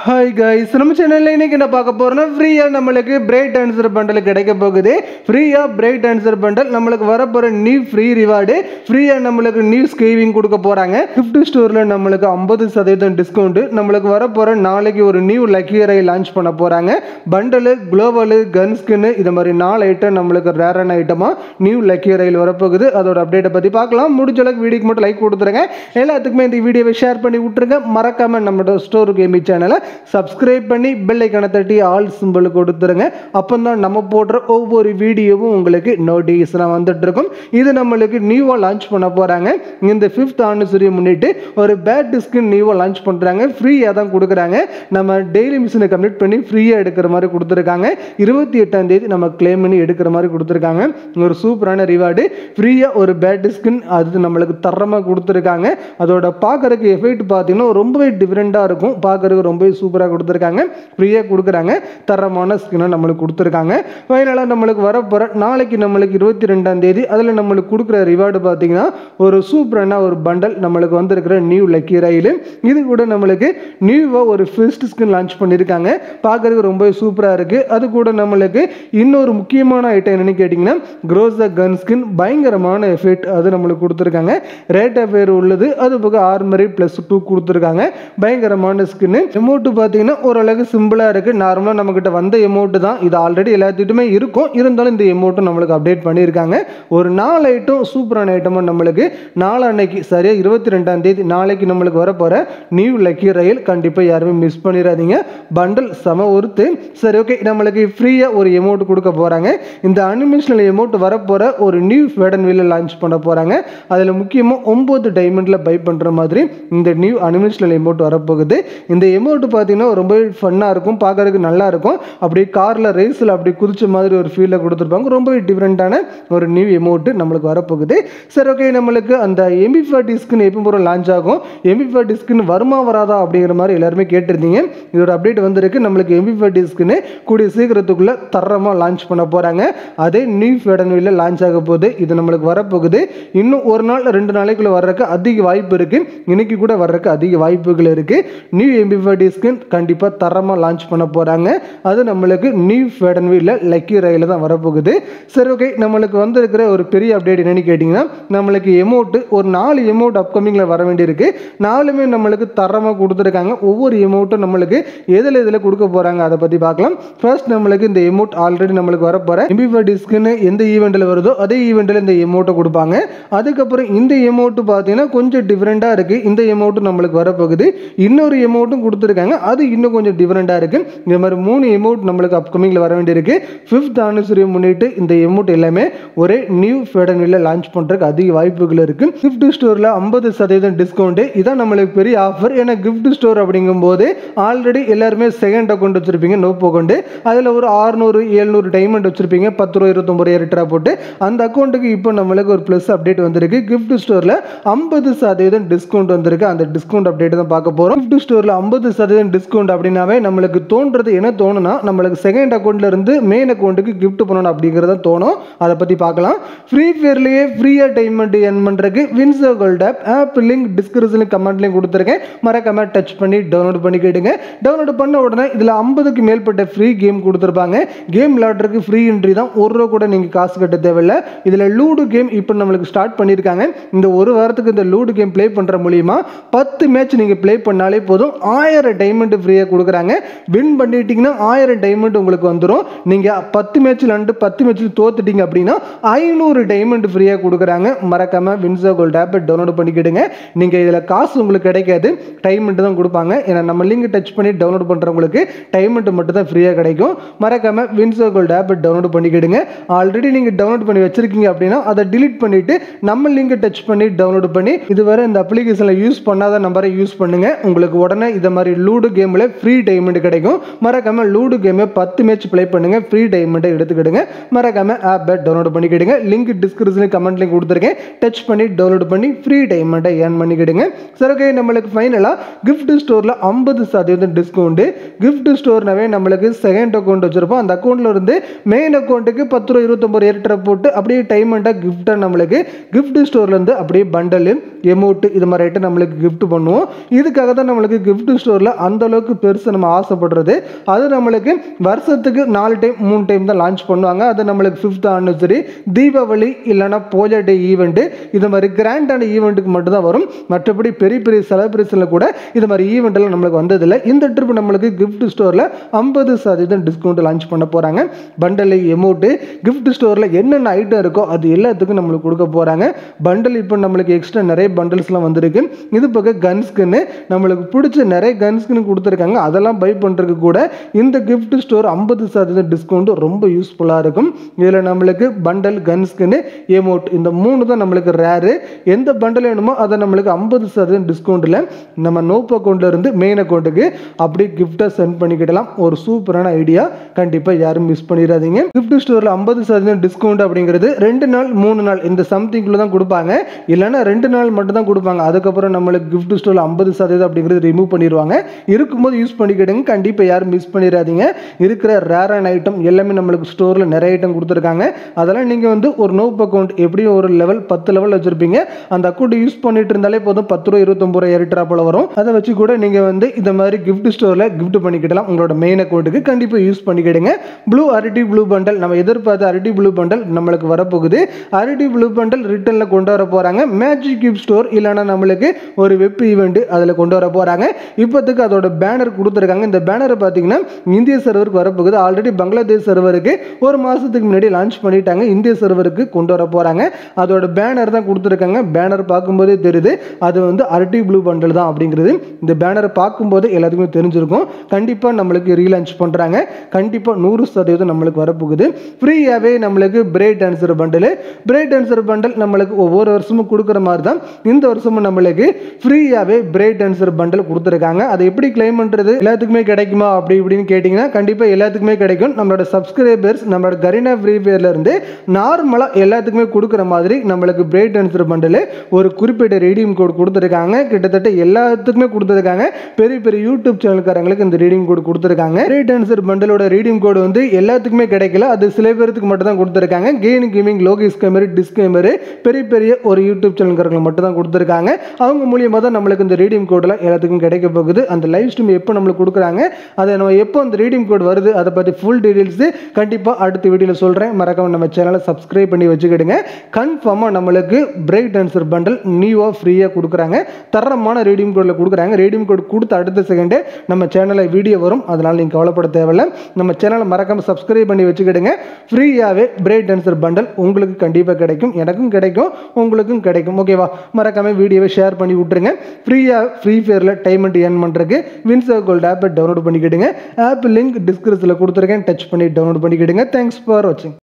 hi guys நம்ம சேனல்ல இன்னைக்கு என்ன பார்க்க போறோம்னா ஃப்ரீயா நம்மளுக்கு பிரேக் டான்சர் பண்டல் கிடைக்க போகுது ஃப்ரீயா பிரேக் டான்சர் பண்டல் நம்மளுக்கு வரப்போற நியூ ஃப்ரீ ரிவார்டு ஃப்ரீயா நம்மளுக்கு நியூ ஸ்கேவிங் கொடுக்க போறாங்க கிஃப்ட் ஸ்டோர்ல நம்மளுக்கு ஐம்பது சதவீதம் டிஸ்கவுண்ட் நம்மளுக்கு வரப்போற நாளைக்கு ஒரு நியூ லக்கியரை லான்ச் பண்ண போறாங்க பண்டலு குளோபலு கன் ஸ்கின்னு இது மாதிரி நாலு ஐட்டம் நம்மளுக்கு ரேரான ஐட்டமா நியூ லக்கியரையில் வரப்போகுது அதோட அப்டேட்டை பத்தி பார்க்கலாம் முடிஞ்ச அளவுக்கு வீடியோக்கு மட்டும் லைக் கொடுத்துருங்க எல்லாத்துக்குமே இந்த வீடியோவை ஷேர் பண்ணி விட்டுருங்க மறக்காம நம்மளோட ஸ்டோர் கேமி சேனலை சப்ஸ்கிரைப் பண்ணி பெல் ஐக்கனை தட்டி ஆல் சிம்பிள் கொடுத்துருங்க அப்போ தான் நம்ம போடுற ஒவ்வொரு வீடியோவும் உங்களுக்கு நோட்டிஃபிகேஷனாக வந்துட்டு இருக்கும் இது நம்மளுக்கு நியூவாக லான்ச் பண்ண போகிறாங்க இந்த ஃபிஃப்த் ஆனிவர்சரியை முன்னிட்டு ஒரு பேட் டிஸ்கின் நியூவாக லான்ச் பண்ணுறாங்க ஃப்ரீயாக தான் கொடுக்குறாங்க நம்ம டெய்லி மிஷினை கம்ப்ளீட் பண்ணி ஃப்ரீயாக எடுக்கிற மாதிரி கொடுத்துருக்காங்க இருபத்தி எட்டாம் தேதி நம்ம கிளைம் பண்ணி எடுக்கிற மாதிரி கொடுத்துருக்காங்க ஒரு சூப்பரான ரிவார்டு ஃப்ரீயாக ஒரு பேட் டிஸ்கின் அது நம்மளுக்கு தரமாக கொடுத்துருக்காங்க அதோட பார்க்கறதுக்கு எஃபெக்ட் பார்த்தீங்கன்னா ரொம்பவே டிஃப்ரெண்ட்டாக இருக்கும் பார்க்கறதுக்கு ரொம்பவே சூப்பராக கொடுத்துருக்காங்க ஃப்ரீயாக கொடுக்குறாங்க தரமான ஸ்கினை நம்மளுக்கு கொடுத்துருக்காங்க ஃபைனலாக நம்மளுக்கு வரப்போகிற நாளைக்கு நம்மளுக்கு இருபத்தி ரெண்டாம் தேதி அதில் நம்மளுக்கு கொடுக்குற ரிவார்டு பார்த்தீங்கன்னா ஒரு சூப்பரான ஒரு பண்டல் நம்மளுக்கு வந்திருக்கிற நியூ லக்கி ரயில் இது கூட நம்மளுக்கு நியூவாக ஒரு ஃபர்ஸ்ட் ஸ்கின் லான்ச் பண்ணியிருக்காங்க பார்க்கறதுக்கு ரொம்ப சூப்பராக இருக்குது அது கூட நம்மளுக்கு இன்னொரு முக்கியமான ஐட்டம் என்னன்னு கேட்டிங்கன்னா க்ரோஸ் த கன் ஸ்கின் பயங்கரமான எஃபெக்ட் அது நம்மளுக்கு கொடுத்துருக்காங்க ரேட் ஆஃப் ஃபேர் உள்ளது அது போக ஆர்மரி ப்ளஸ் டூ கொடுத்துருக்காங்க பயங்கரமான ஸ்கின்னு எமௌண்ட்டு பார்த்தீங்கன்னா ஓரளவுக்கு சிம்பிளாக இருக்குது நார்மலாக நம்மக்கிட்ட வந்த எமௌண்ட்டு தான் இது ஆல்ரெடி எல்லாத்துக்கிட்டுமே இருக்கும் இருந்தாலும் இந்த எமௌண்ட்டும் நம்மளுக்கு அப்டேட் பண்ணியிருக்காங்க ஒரு நாலு ஐட்டம் சூப்பரான ஐட்டமாக நம்மளுக்கு நாளான்னைக்கு சரியாக இருபத்தி ரெண்டாம் தேதி நாளைக்கு நம்மளுக்கு வரப்போகிற நியூ லக்கி ரயில் கண்டிப்பாக யாருமே மிஸ் பண்ணிடாதீங்க பண்டல் செம ஒருத்து சரி ஓகே நம்மளுக்கு ஃப்ரீயாக ஒரு எமௌண்ட் கொடுக்க போகிறாங்க இந்த அனிமேஷனல் எமௌண்ட் வரப்போகிற ஒரு நியூ ஃபேடன் வீல லான்ச் பண்ண போகிறாங்க அதில் முக்கியமாக ஒம்பது டைமண்டில் பை பண்ணுற மாதிரி இந்த நியூ அனிமேஷனல் எமௌண்ட் வரப்போகுது இந்த எமௌண்ட் பார்த்தீங்கன்னா ரொம்ப ஃபன்னாக இருக்கும் பார்க்கறதுக்கு நல்லா இருக்கும் அப்படியே காரில் ரேஸில் அப்படி குதிச்ச மாதிரி ஒரு ஃபீலை கொடுத்துருப்பாங்க ரொம்பவே டிஃப்ரெண்ட்டான ஒரு நியூ எமௌண்ட் நம்மளுக்கு வரப்போகுது சரி ஓகே நம்மளுக்கு அந்த எம்பி ஃபைவ் டிஸ்க்குன்னு எப்போ போகிற லான்ச் ஆகும் எம்பி ஃபைவ் டிஸ்க்குன்னு வருமா வராதா அப்படிங்கிற மாதிரி எல்லாருமே கேட்டிருந்தீங்க இதோட அப்டேட் வந்திருக்கு நம்மளுக்கு எம்பி ஃபைவ் டிஸ்க்குன்னு கூடிய சீக்கிரத்துக்குள்ளே தரமாக லான்ச் பண்ண போகிறாங்க அதே நியூ ஃபெடன்வில்ல லான்ச் ஆக போகுது இது நம்மளுக்கு வரப்போகுது இன்னும் ஒரு நாள் ரெண்டு நாளைக்குள்ளே வர்றதுக்கு அதிக வாய்ப்பு இருக்குது இன்னைக்கு கூட வர்றதுக்கு அதிக வாய்ப்புகள் இருக்குது நியூ எம்பி ஃபைவ் டிஸ்கின் கண்டிப்பாக தரமாக லான்ச் பண்ண போகிறாங்க அது நம்மளுக்கு நியூ ஃபெடன்வில்ல லக்கி ரயில் தான் வரப்போகுது சரி ஓகே நம்மளுக்கு வந்திருக்கிற ஒரு பெரிய அப்டேட் என்னன்னு கேட்டிங்கன்னா நம்மளுக்கு எமௌண்ட்டு ஒரு நாலு எமௌண்ட் அப்கமிங்கில் வர வேண்டியிருக்கு நாலுமே நம்மளுக்கு தரமாக கொடுத்துருக்காங்க ஒவ்வொரு எமௌண்ட்டும் நம்மளுக்கு எதில் எதில் கொடுக்க போகிறாங்க அதை பற்றி பார்க்கலாம் ஃபர்ஸ்ட் நம்மளுக்கு இந்த எமௌண்ட் ஆல்ரெடி நம்மளுக்கு வரப்போகிற எம்பிஃபை டிஸ்க்குன்னு எந்த ஈவெண்ட்டில் வருதோ அதே ஈவெண்ட்டில் இந்த எமௌண்ட்டை கொடுப்பாங்க அதுக்கப்புறம் இந்த எமௌண்ட்டு பார்த்தீங்கன்னா கொஞ்சம் டிஃப்ரெண்ட்டாக இருக்குது இந்த எமௌண்ட்டும் நம்மளுக்கு வரப்போகுது இன்னொரு எமௌண்ட்டும் கொடுத்துருக்காங்க அது இன்னும் கொஞ்சம் டிஃப்ரெண்ட்டாக இருக்குது இந்த மாதிரி மூணு எமௌண்ட் நம்மளுக்கு அப்கமிங்கில் வர வேண்டியிருக்கு ஃபிஃப்த் ஆனிவர்சரியை முன்னிட்டு இந்த எமௌண்ட் எல்லாமே ஒரே நியூ ஃபெடனில் லான்ச் பண்ணுறதுக்கு அதிக வாய்ப்புகள் இருக்குது கிஃப்ட் ஸ்டோரில் ஐம்பது சதவீதம் டிஸ்கவுண்ட்டு இதான் நம்மளுக்கு பெரிய ஆஃபர் ஏன்னா கிஃப்ட் ஸ்டோர் அப்படிங்கும்போது ஆல்ரெடி எல்லாருமே செகண்ட் அக்கௌண்ட் வச்சுருப்பீங்க நோப்பு அக்கௌண்ட் அதில் ஒரு ஆறுநூறு எழுநூறு டைமண்ட் வச்சுருப்பீங்க பத்து ரூபா இருபத்தொம்பது எரிட்டரா போட்டு அந்த அக்கௌண்ட்டுக்கு இப்போ நம்மளுக்கு ஒரு ப்ளஸ் அப்டேட் வந்திருக்கு கிஃப்ட் ஸ்டோரில் ஐம்பது சதவீதம் டிஸ்கவுண்ட் வந்திருக்கு அந்த டிஸ்கவுண்ட் அப்டேட் தான் பார்க்க போகிறோம் கிஃப்ட் ஸ்டோரில் ஐம்பது சதவீதம் டிஸ்கவுண்ட் அப்படின்னாவே நம்மளுக்கு தோன்றது என்ன தோணுனா நம்மளுக்கு செகண்ட் அக்கௌண்ட்ல இருந்து மெயின் அக்கௌண்ட்டுக்கு கிஃப்ட் பண்ணணும் அப்படிங்கிறத தோணும் அதை பற்றி பார்க்கலாம் ஃப்ரீ ஃபயர்லேயே ஃப்ரீயாக டைமண்ட் என் பண்ணுறதுக்கு Winzo gold app app link description கமெண்ட்லையும் கொடுத்துருக்கேன் மறக்காம டச் பண்ணி டவுன்லோட் பண்ணி கேட்டுங்க டவுன்லோட் பண்ண உடனே இதில் ஐம்பதுக்கு மேற்பட்ட ஃப்ரீ கேம் கொடுத்துருப்பாங்க கேம் விளையாடுறதுக்கு ஃப்ரீ என்ட்ரி தான் ஒரு ரூபா கூட நீங்கள் காசு கட்ட தேவையில்லை இதில் லூடு கேம் இப்போ நம்மளுக்கு ஸ்டார்ட் பண்ணியிருக்காங்க இந்த ஒரு வாரத்துக்கு இந்த லூடு கேம் ப்ளே பண்ணுற மூலியமா பத்து மேட்ச் நீங்கள் ப்ளே பண்ணாலே போதும் ஆயிரம் டைமண்ட் ஃப்ரீயாக கொடுக்குறாங்க வின் பண்ணிட்டீங்கன்னா ஆயிரம் டைமண்ட் உங்களுக்கு வந்துடும் நீங்கள் பத்து மேட்ச் விளாண்டு பத்து மேட்ச்சில் தோத்துட்டீங்க அப்படின்னா ஐநூறு டைமண்ட் ஃப்ரீயாக கொடுக்குறாங்க மறக்காமல் வின்சோ கோல்ட் ஆப்பை டவுன்லோட் பண்ணிக்கிடுங்க நீங்கள் இதில் காசு உங்களுக்கு கிடைக்காது டைமண்ட் தான் கொடுப்பாங்க ஏன்னா நம்ம லிங்க் டச் பண்ணி டவுன்லோட் பண்ணுறவங்களுக்கு டைமண்ட் மட்டும் தான் ஃப்ரீயாக கிடைக்கும் மறக்காமல் வின்சோ கோல்ட் ஆப்பை டவுன்லோட் பண்ணிக்கிடுங்க ஆல்ரெடி நீங்கள் டவுன்லோட் பண்ணி வச்சிருக்கீங்க அப்படின்னா அதை டிலீட் பண்ணிவிட்டு நம்ம லிங்கை டச் பண்ணி டவுன்லோட் பண்ணி இதுவரை இந்த அப்ளிகேஷனில் யூஸ் பண்ணாத நம்பரை யூஸ் பண்ணுங்க உங்களுக்கு உடனே இதை மாதிரி லூடு கேமில் ஃப்ரீ டைமண்ட் கிடைக்கும் மறக்காம லூடு கேமை பத்து மேட்ச் ப்ளே பண்ணுங்க ஃப்ரீ டைமண்ட்டை எடுத்துக்கிடுங்க மறக்காம ஆப்பை டவுன்லோட் பண்ணிக்கிடுங்க லிங்க் டிஸ்கிரிப்ஷனில் கமெண்ட் லிங்க் கொடுத்துருக்கேன் டச் பண்ணி டவுன்லோட் பண்ணி ஃப்ரீ டைமண்ட்டை ஏர்ன் பண்ணிக்கிடுங்க சரி ஓகே நம்மளுக்கு ஃபைனலாக கிஃப்ட் ஸ்டோரில் ஐம்பது சதவீதம் டிஸ்கவுண்ட்டு கிஃப்ட் ஸ்டோர்னாவே நம்மளுக்கு செகண்ட் அக்கௌண்ட் வச்சிருப்போம் அந்த அக்கௌண்ட்ல இருந்து மெயின் அக்கௌண்ட்டுக்கு பத்து ரூபா இருபத்தொம்பது ஏற்ற போட்டு அப்படியே டைமண்ட்டாக கிஃப்ட்டாக நம்மளுக்கு கிஃப்ட் ஸ்டோர்லேருந்து அப்படியே பண்டலு எமௌண்ட் இது மாதிரி ஐட்டம் நம்மளுக்கு கிஃப்ட் பண்ணுவோம் இதுக்காக தான் நம்மளுக்கு கிஃப்ட் ஸ்டோரில் அந்த அந்த அளவுக்கு பெருசு நம்ம ஆசைப்படுறது அது நம்மளுக்கு வருஷத்துக்கு நாலு டைம் மூணு டைம் தான் லான்ச் பண்ணுவாங்க அது நம்மளுக்கு ஃபிஃப்த் ஆனிவர்சரி தீபாவளி இல்லைன்னா பூஜா டே ஈவெண்ட்டு இது மாதிரி கிராண்டான ஈவெண்ட்டுக்கு மட்டும்தான் வரும் மற்றபடி பெரிய பெரிய செலிப்ரேஷனில் கூட இது மாதிரி ஈவெண்ட் எல்லாம் நம்மளுக்கு வந்ததில்லை இந்த ட்ரிப் நம்மளுக்கு கிஃப்ட் ஸ்டோரில் ஐம்பது சதவீதம் டிஸ்கவுண்ட் லான்ச் பண்ண போகிறாங்க பண்டல் எமௌண்ட்டு கிஃப்ட் ஸ்டோரில் என்னென்ன ஐட்டம் இருக்கோ அது எல்லாத்துக்கும் நம்மளுக்கு கொடுக்க போகிறாங்க பண்டல் இப்போ நம்மளுக்கு எக்ஸ்ட்ரா நிறைய பண்டல்ஸ்லாம் வந்திருக்கு இது பக்கம் கன் ஸ்கின்னு நம்மளுக்கு பிடிச்ச நிறைய கன் ஸ்கின் கொடுத்துருக்காங்க அதெல்லாம் பை பண்ணுறதுக்கு கூட இந்த கிஃப்ட் ஸ்டோர் ஐம்பது சதவீதம் டிஸ்கவுண்ட் ரொம்ப யூஸ்ஃபுல்லாக இருக்கும் இதில் நம்மளுக்கு பண்டல் கன் ஸ்கின்னு எமௌண்ட் இந்த மூணு தான் நம்மளுக்கு ரேரு எந்த பண்டல் வேணுமோ அதை நம்மளுக்கு ஐம்பது சதவீதம் டிஸ்கவுண்ட்டில் நம்ம நோப் அக்கௌண்ட்டில் இருந்து மெயின் அக்கௌண்ட்டுக்கு அப்படியே கிஃப்ட்டை சென்ட் பண்ணிக்கிடலாம் ஒரு சூப்பரான ஐடியா கண்டிப்பாக யாரும் மிஸ் பண்ணிடாதீங்க கிஃப்ட் ஸ்டோரில் ஐம்பது சதவீதம் டிஸ்கவுண்ட் அப்படிங்கிறது ரெண்டு நாள் மூணு நாள் இந்த சம்திங்குள்ளே தான் கொடுப்பாங்க இல்லைன்னா ரெண்டு நாள் மட்டும் தான் கொடுப்பாங்க அதுக்கப்புறம் நம்மளுக்கு கிஃப்ட் ஸ்டோரில் ஐம்பது சதவீதம் அப்படிங்கிறது ரிமூவ் பண்ணிடுவாங்க இருக்கும்போது யூஸ் பண்ணிக்கிடுங்க கண்டிப்பாக யாரும் மிஸ் பண்ணிடாதீங்க இருக்கிற ரேரான ஐட்டம் எல்லாமே நம்மளுக்கு ஸ்டோரில் நிறைய ஐட்டம் கொடுத்துருக்காங்க அதெல்லாம் நீங்கள் வந்து ஒரு நோப் அக்கௌண்ட் எப்படியும் ஒரு லெவல் பத்து லெவல் வச்சுருப்பீங்க அந்த அக்கௌண்ட் யூஸ் பண்ணிட்டு இருந்தாலே போதும் பத்து ரூபா இருபத்தொம்பது ரூபா ஏறிட்டா போல வரும் அதை வச்சு கூட நீங்கள் வந்து இந்த மாதிரி கிஃப்ட் ஸ்டோரில் கிஃப்ட் பண்ணிக்கிடலாம் உங்களோட மெயின் அக்கௌண்ட்டுக்கு கண்டிப்பாக யூஸ் பண்ணிக்கிடுங்க ப்ளூ அரட்டி ப்ளூ பண்டல் நம்ம எதிர்பார்த்த அரட்டி ப்ளூ பண்டல் நம்மளுக்கு வரப்போகுது அரட்டி ப்ளூ பண்டல் ரிட்டனில் கொண்டு வர போகிறாங்க மேஜிக் கிஃப்ட் ஸ்டோர் இல்லைன்னா நம்மளுக்கு ஒரு வெப் ஈவெண்ட் அதில் கொண்டு வர போகிறாங்க இப்போத்துக்கு அதோட பேனர் கொடுத்துருக்காங்க இந்த பேனரை பார்த்தீங்கன்னா இந்திய சர்வருக்கு வரப்போகுது ஆல்ரெடி பங்களாதேஷ் சர்வருக்கு ஒரு மாதத்துக்கு முன்னாடி லான்ச் பண்ணிட்டாங்க இந்திய சர்வருக்கு கொண்டு வர போகிறாங்க அதோட பேனர் தான் கொடுத்துருக்காங்க பேனர் பார்க்கும்போதே தெரியுது அது வந்து அரட்டி ப்ளூ பண்டல் தான் அப்படிங்கிறது இந்த பேனரை பார்க்கும்போது எல்லாத்துக்குமே தெரிஞ்சிருக்கும் கண்டிப்பாக நம்மளுக்கு ரீலான்ச் பண்ணுறாங்க கண்டிப்பாக நூறு சதவீதம் நம்மளுக்கு வரப்போகுது ஃப்ரீயாகவே நம்மளுக்கு break dancer bundle break dancer bundle நம்மளுக்கு ஒவ்வொரு வருஷமும் கொடுக்குற மாதிரி தான் இந்த வருஷமும் நம்மளுக்கு ஃப்ரீயாகவே பிரேட் டான்சர் பண்டல் கொடுத்துருக்காங்க அதை எப்படி கிளைம் பண்ணுறது எல்லாத்துக்குமே கிடைக்குமா அப்படி இப்படின்னு கேட்டிங்கன்னா கண்டிப்பாக எல்லாத்துக்குமே கிடைக்கும் நம்மளோட சப்ஸ்கிரைபர்ஸ் நம்மளோட கரீனா ஃப்ரீ இருந்து நார்மலாக எல்லாத்துக்குமே கொடுக்குற மாதிரி நம்மளுக்கு பிரேட் டான்சர் பண்டல் ஒரு குறிப்பிட்ட ரீடிங் கோட் கொடுத்துருக்காங்க கிட்டத்தட்ட எல்லாத்துக்குமே கொடுத்துருக்காங்க பெரிய பெரிய யூடியூப் சேனல்காரங்களுக்கு இந்த ரீடிங் கோட் கொடுத்துருக்காங்க பிரேட் டான்சர் பண்டலோட ரீடிங் கோட் வந்து எல்லாத்துக்குமே கிடைக்கல அது சில பேருக்கு மட்டும் தான் கொடுத்துருக்காங்க கெயின் கேமிங் லோகேஷ் கேமரு டிஸ்கேமரு பெரிய பெரிய ஒரு யூடியூப் சேனல்காரங்களுக்கு மட்டும் தான் கொடுத்துருக்காங்க அவங்க மூலியமாக தான் நம்மளுக்கு இந்த ரீடிங் கோடெல்லாம் எல்லாத்துக்கும் கிடைக்க போகுது அந்த லைவ் ஸ்ட்ரீம் எப்போ நம்மளுக்கு கொடுக்குறாங்க அதை நம்ம எப்போ அந்த ரீடிங் கோட் வருது அதை பற்றி ஃபுல் டீடைல்ஸு கண்டிப்பாக அடுத்த வீடியோவில் சொல்கிறேன் மறக்காம நம்ம சேனலை சப்ஸ்கிரைப் பண்ணி வச்சுக்கிடுங்க கன்ஃபார்மாக நம்மளுக்கு பிரேக் டான்சர் பண்டல் நியூவாக ஃப்ரீயாக கொடுக்குறாங்க தரமான ரீடிங் கோடில் கொடுக்குறாங்க ரீடிங் கோட் கொடுத்த அடுத்த செகண்டே நம்ம சேனலில் வீடியோ வரும் அதனால் நீங்கள் கவலைப்பட தேவையில்ல நம்ம சேனலை மறக்காமல் சப்ஸ்கிரைப் பண்ணி வச்சுக்கிடுங்க ஃப்ரீயாகவே பிரேக் டான்சர் பண்டல் உங்களுக்கு கண்டிப்பாக கிடைக்கும் எனக்கும் கிடைக்கும் உங்களுக்கும் கிடைக்கும் ஓகேவா மறக்காமல் வீடியோவை ஷேர் பண்ணி விட்டுருங்க ஃப்ரீயாக ஃப்ரீ ஃபயரில் டைமண்ட் ஏர்ன் பண்ணுறதுக்கு வின்சர் கோல்ட் ஆப்பை டவுன்லோட் பண்ணிக்கிடுங்க ஆப் லிங்க் டிஸ்கிரிப்ஷனில் கொடுத்துருக்கேன் டச் பண்ணி டவுன்லோட் பண்ணிக்கிடுங்க தேங்க்ஸ் ஃபார் வாட்சிங்